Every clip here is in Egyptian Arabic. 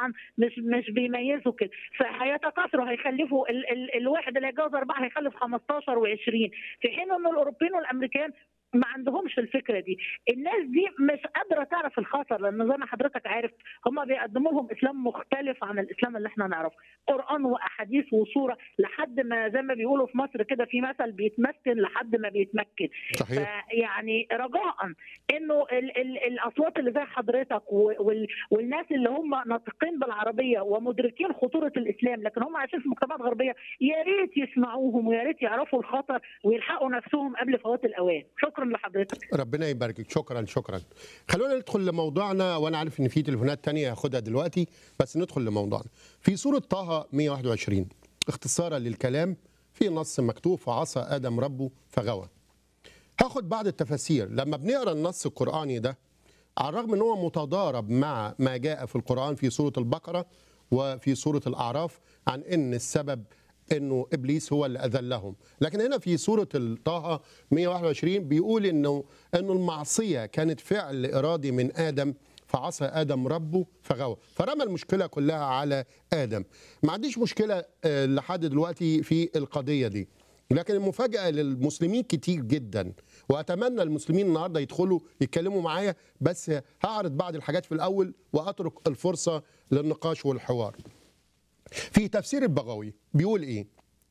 طبعا مش مش بيميزوا كده فهيتكاثروا هيخلفوا ال ال الواحد اللي هيتجوز اربعه هيخلف 15 و20 في حين ان الاوروبيين والامريكان ما عندهمش الفكره دي الناس دي مش قادره تعرف الخطر لان زي ما حضرتك عارف هم بيقدموا لهم اسلام مختلف عن الاسلام اللي احنا نعرفه قران واحاديث وصوره لحد ما زي ما بيقولوا في مصر كده في مثل بيتمكن لحد ما بيتمكن صحيح يعني رجاء انه ال ال الاصوات اللي زي حضرتك وال والناس اللي هم ناطقين بالعربيه ومدركين خطوره الاسلام لكن هم عايشين في مجتمعات غربيه يا ريت يسمعوهم ويا ريت يعرفوا الخطر ويلحقوا نفسهم قبل فوات الاوان شكرا لحضرتك ربنا يباركك شكرا شكرا خلونا ندخل لموضوعنا وانا عارف ان في تليفونات تانية هاخدها دلوقتي بس ندخل لموضوعنا في سوره طه 121 اختصارا للكلام في نص مكتوب فعصى ادم ربه فغوى هاخد بعض التفاسير لما بنقرا النص القراني ده على الرغم ان هو متضارب مع ما جاء في القران في سوره البقره وفي سوره الاعراف عن ان السبب انه ابليس هو اللي اذلهم لكن هنا في سوره طه 121 بيقول انه انه المعصيه كانت فعل ارادي من ادم فعصى ادم ربه فغوى فرمى المشكله كلها على ادم ما عنديش مشكله آه، لحد دلوقتي في القضيه دي لكن المفاجاه للمسلمين كتير جدا واتمنى المسلمين النهارده يدخلوا يتكلموا معايا بس هعرض بعض الحاجات في الاول واترك الفرصه للنقاش والحوار في تفسير البغوي بيقول ايه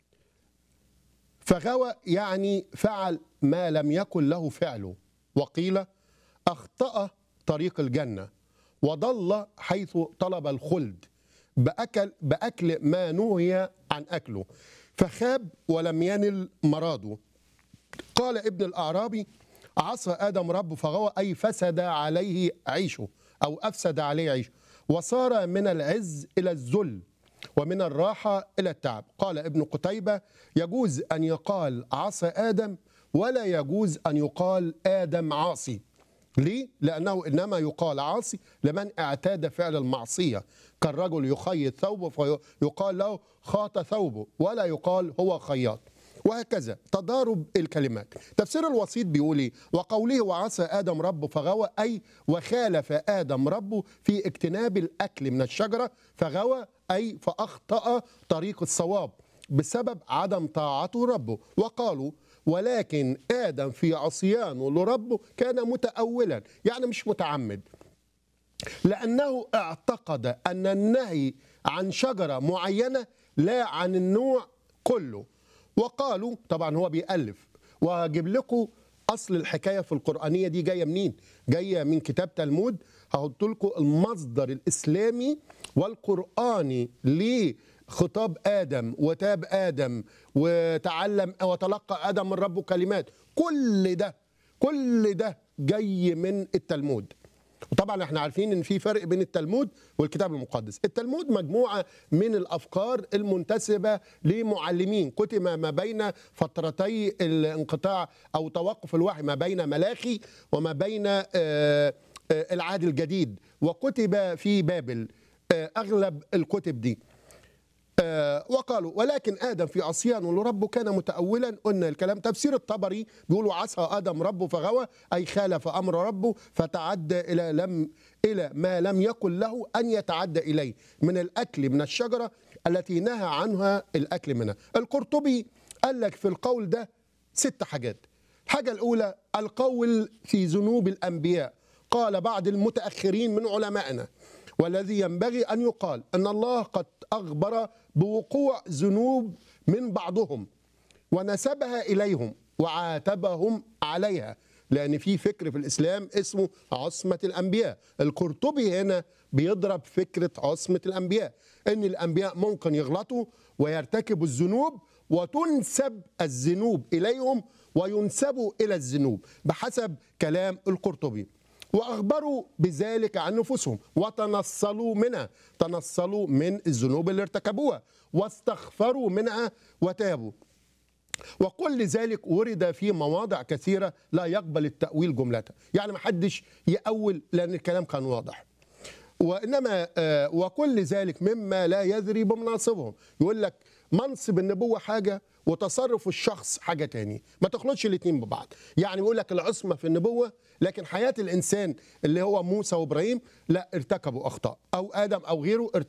فغوى يعني فعل ما لم يكن له فعله وقيل اخطا طريق الجنه وضل حيث طلب الخلد باكل باكل ما نهي عن اكله فخاب ولم ينل مراده قال ابن الاعرابي عصى ادم ربه فغوى اي فسد عليه عيشه او افسد عليه عيشه وصار من العز الى الذل ومن الراحة إلى التعب قال ابن قتيبة يجوز أن يقال عصى آدم ولا يجوز أن يقال آدم عاصي ليه؟ لأنه إنما يقال عاصي لمن اعتاد فعل المعصية كالرجل يخيط ثوبه فيقال له خاط ثوبه ولا يقال هو خياط وهكذا تضارب الكلمات تفسير الوسيط بيقول ايه وقوله وعصى ادم ربه فغوى اي وخالف ادم ربه في اجتناب الاكل من الشجره فغوى اي فاخطا طريق الصواب بسبب عدم طاعته ربه وقالوا ولكن ادم في عصيانه لربه كان متاولا يعني مش متعمد لانه اعتقد ان النهي عن شجره معينه لا عن النوع كله وقالوا طبعا هو بيألف وهجيب لكم اصل الحكايه في القرانيه دي جايه منين؟ جايه من كتاب تلمود هحط لكم المصدر الاسلامي والقراني لخطاب ادم وتاب ادم وتعلم وتلقى ادم من ربه كلمات كل ده كل ده جاي من التلمود وطبعا احنا عارفين ان في فرق بين التلمود والكتاب المقدس التلمود مجموعه من الافكار المنتسبه لمعلمين كتب ما بين فترتي الانقطاع او توقف الوحي ما بين ملاخي وما بين آه، آه، العهد الجديد وكتب في بابل آه، اغلب الكتب دي آه، وقالوا ولكن ادم في عصيانه لربه كان متاولا قلنا الكلام تفسير الطبري بيقولوا عصى ادم ربه فغوى اي خالف امر ربه فتعدى الى لم الى ما لم يكن له ان يتعدى اليه من الاكل من الشجره التي نهى عنها الاكل منها القرطبي قال لك في القول ده ست حاجات الحاجه الاولى القول في ذنوب الانبياء قال بعض المتاخرين من علمائنا والذي ينبغي ان يقال ان الله قد اخبر بوقوع ذنوب من بعضهم ونسبها اليهم وعاتبهم عليها لان في فكر في الاسلام اسمه عصمه الانبياء القرطبي هنا بيضرب فكره عصمه الانبياء ان الانبياء ممكن يغلطوا ويرتكبوا الذنوب وتنسب الذنوب اليهم وينسبوا الى الذنوب بحسب كلام القرطبي واخبروا بذلك عن نفوسهم وتنصلوا منها تنصلوا من الذنوب اللي ارتكبوها واستغفروا منها وتابوا وكل ذلك ورد في مواضع كثيره لا يقبل التاويل جمله يعني ما حدش ياول لان الكلام كان واضح وانما آه، وكل ذلك مما لا يدري بمناصبهم يقول لك منصب النبوه حاجه وتصرف الشخص حاجه تاني ما تخلطش الاثنين ببعض يعني بيقول لك العصمه في النبوه لكن حياه الانسان اللي هو موسى وابراهيم لا ارتكبوا اخطاء او ادم او غيره ارتكبوا